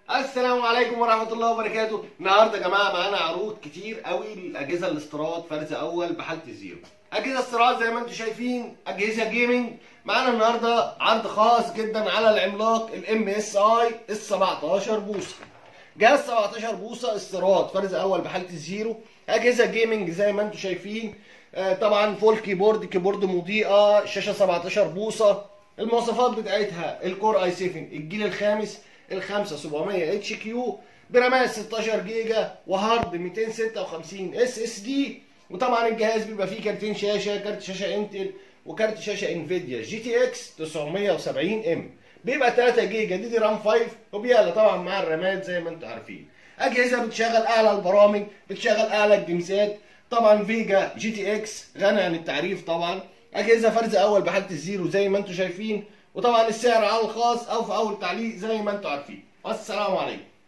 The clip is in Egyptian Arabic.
السلام عليكم ورحمة الله وبركاته النهارده يا جماعة معانا عروض كتير قوي للأجهزة الاستيراد فرز أول بحالة زيرو أجهزة استيراد زي ما انتم شايفين أجهزة جيمنج معانا النهارده عرض خاص جدا على العملاق الام اس اي ال 17 بوصة جهاز 17 بوصة استيراد فرز أول بحالة الزيرو أجهزة جيمنج زي ما انتم شايفين آه، طبعا فول كيبورد كيبورد مضيئة شاشة 17 بوصة المواصفات بتاعتها الكور اي 7 الجيل الخامس ال 5700 اتش كيو برامات 16 جيجا وهارد 256 اس اس دي وطبعا الجهاز بيبقى فيه كارتين شاشه كارت شاشه انتل وكارت شاشه انفيديا جي تي اكس 970 ام بيبقى 3 جيجا دي دي رام 5 وبيعلى طبعا مع الرامات زي ما انتم عارفين اجهزه بتشغل اعلى البرامج بتشغل اعلى الجيمزات طبعا فيجا جي تي اكس غني عن التعريف طبعا اجهزه فرز اول بحاله الزيرو زي ما انتم شايفين وطبعا السعر على الخاص او في اول تعليق زي ما انتم عارفين والسلام عليكم